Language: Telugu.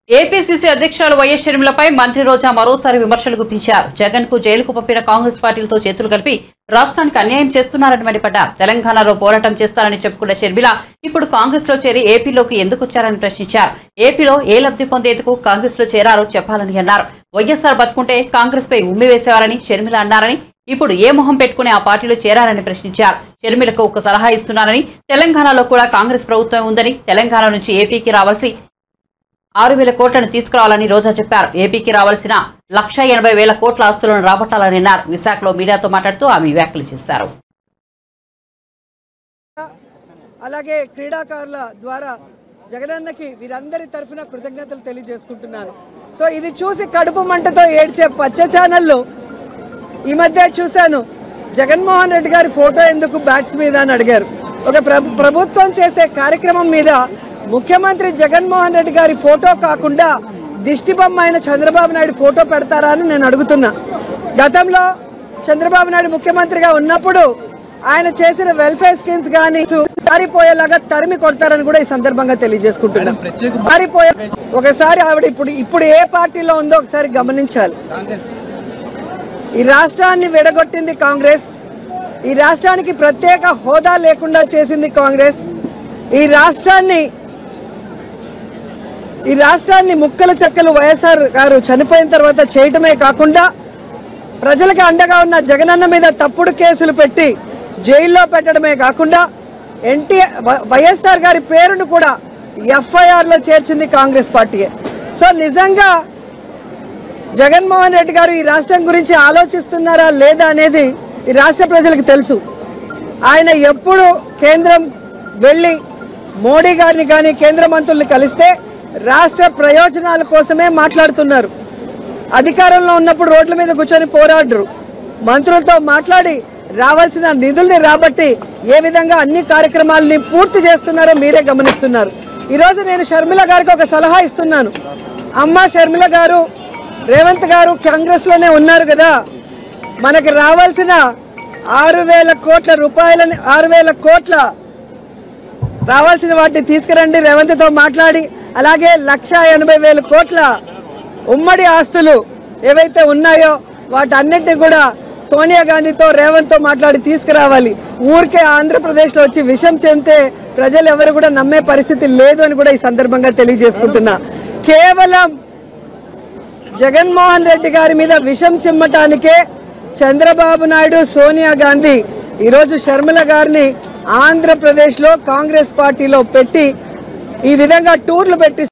ఏపీసీసీ అధ్యక్షురాలు వైఎస్ షర్మిలపై మంత్రి రోజా మరోసారి విమర్శలు గుప్పించారు జగన్ కు జైలుకు పంపిన కాంగ్రెస్ పార్టీలతో చేతులు కలిపి రాష్ట్రానికి అన్యాయం చేస్తున్నారని మండిపడ్డారు తెలంగాణలో పోరాటం చేస్తారని చెప్పుకున్న షర్మిల ఇప్పుడు కాంగ్రెస్ లో చేరి ఏపీలోకి ఎందుకు వచ్చారని ప్రశ్నించారు ఏపీలో ఏ లబ్ధి పొందేందుకు కాంగ్రెస్ లో చేరారో చెప్పాలని అన్నారు వైఎస్ఆర్ బతుకుంటే కాంగ్రెస్ పై ఉమ్మి వేసేవారని షర్మిల అన్నారని ఇప్పుడు ఏ మొహం పెట్టుకుని ఆ పార్టీలో చేరారని ప్రశ్నించారు షర్మిలకు ఒక సలహా ఇస్తున్నానని తెలంగాణలో కూడా కాంగ్రెస్ ప్రభుత్వం ఉందని తెలంగాణ నుంచి ఏపీకి రావాల్సి ఆరు వేల కోట్లను తీసుకురావాలని రోజా చెప్పారు ఏపీకి రావాల్సిన లక్ష ఎనభై వేల కోట్ల ఆస్తులను రాబట్టాలని అన్నారు విశాఖలో మీడియాతో మాట్లాడుతూ ఆమె ఈ వ్యాఖ్యలు చేశారు అలాగే క్రీడాకారుల ద్వారా జగనన్నకి వీరందరి తరఫున కృతజ్ఞతలు తెలియజేసుకుంటున్నాను సో ఇది చూసి కడుపు మంటతో ఏడ్చే పచ్చ ఛానళ్ళు ఈ మధ్య చూశాను జగన్మోహన్ రెడ్డి గారి ఫోటో ఎందుకు బ్యాట్స్ మీద అని అడిగారు ఒక ప్రభు ప్రభుత్వం చేసే కార్యక్రమం మీద ముఖ్యమంత్రి జగన్మోహన్ రెడ్డి గారి ఫోటో కాకుండా దిష్టి బొమ్మ అయిన చంద్రబాబు నాయుడు ఫోటో పెడతారా అని నేను అడుగుతున్నా గతంలో చంద్రబాబు నాయుడు ముఖ్యమంత్రిగా ఉన్నప్పుడు ఆయన చేసిన వెల్ఫేర్ స్కీమ్స్ కానీ పారిపోయేలాగా తరిమి కొడతారని కూడా ఈ సందర్భంగా తెలియజేసుకుంటున్నా పారిపోయే ఒకసారి ఆవిడ ఇప్పుడు ఇప్పుడు ఏ పార్టీలో ఉందో ఒకసారి గమనించాలి ఈ రాష్ట్రాన్ని విడగొట్టింది కాంగ్రెస్ ఈ రాష్ట్రానికి ప్రత్యేక హోదా లేకుండా చేసింది కాంగ్రెస్ ఈ రాష్ట్రాన్ని ఈ రాష్ట్రాన్ని ముక్కలు చెక్కలు వైఎస్ఆర్ గారు చనిపోయిన తర్వాత చేయటమే కాకుండా ప్రజలకు అండగా ఉన్న జగనన్న మీద తప్పుడు కేసులు పెట్టి జైల్లో పెట్టడమే కాకుండా ఎన్టీఆర్ వైఎస్ఆర్ గారి పేరును కూడా ఎఫ్ఐఆర్ లో చేర్చింది కాంగ్రెస్ పార్టీయే సో నిజంగా జగన్మోహన్ రెడ్డి గారు ఈ రాష్ట్రం గురించి ఆలోచిస్తున్నారా లేదా అనేది ఈ రాష్ట్ర ప్రజలకు తెలుసు ఆయన ఎప్పుడు కేంద్రం వెళ్ళి మోడీ గారిని కానీ కేంద్ర మంత్రుల్ని కలిస్తే రాష్ట్ర ప్రయోజనాల కోసమే మాట్లాడుతున్నారు అధికారంలో ఉన్నప్పుడు రోడ్ల మీద కూర్చొని పోరాడరు మంత్రులతో మాట్లాడి రావాల్సిన నిధుల్ని రాబట్టి ఏ విధంగా అన్ని కార్యక్రమాలని పూర్తి చేస్తున్నారో మీరే గమనిస్తున్నారు ఈరోజు నేను షర్మిల గారికి ఒక సలహా ఇస్తున్నాను అమ్మ షర్మిల గారు రేవంత్ గారు కాంగ్రెస్ లోనే ఉన్నారు కదా మనకి రావాల్సిన ఆరు వేల కోట్ల రూపాయలని ఆరు వేల కోట్ల రావాల్సిన వాటిని తీసుకురండి రేవంత్తో మాట్లాడి అలాగే లక్ష ఎనభై వేల కోట్ల ఉమ్మడి ఆస్తులు ఏవైతే ఉన్నాయో వాటన్నిటిని కూడా సోనియా గాంధీతో రేవంత్తో మాట్లాడి తీసుకురావాలి ఊరికే ఆంధ్రప్రదేశ్లో వచ్చి విషం చెందితే ప్రజలు ఎవరు కూడా నమ్మే పరిస్థితి లేదు అని కూడా ఈ సందర్భంగా తెలియజేసుకుంటున్నా కేవలం జగన్మోహన్ రెడ్డి గారి మీద విషం చిమ్మటానికే చంద్రబాబు నాయుడు సోనియా గాంధీ ఈరోజు షర్మిల గారిని ఆంధ్రప్రదేశ్లో కాంగ్రెస్ పార్టీలో పెట్టి ఈ విధంగా టూర్లు పెట్టి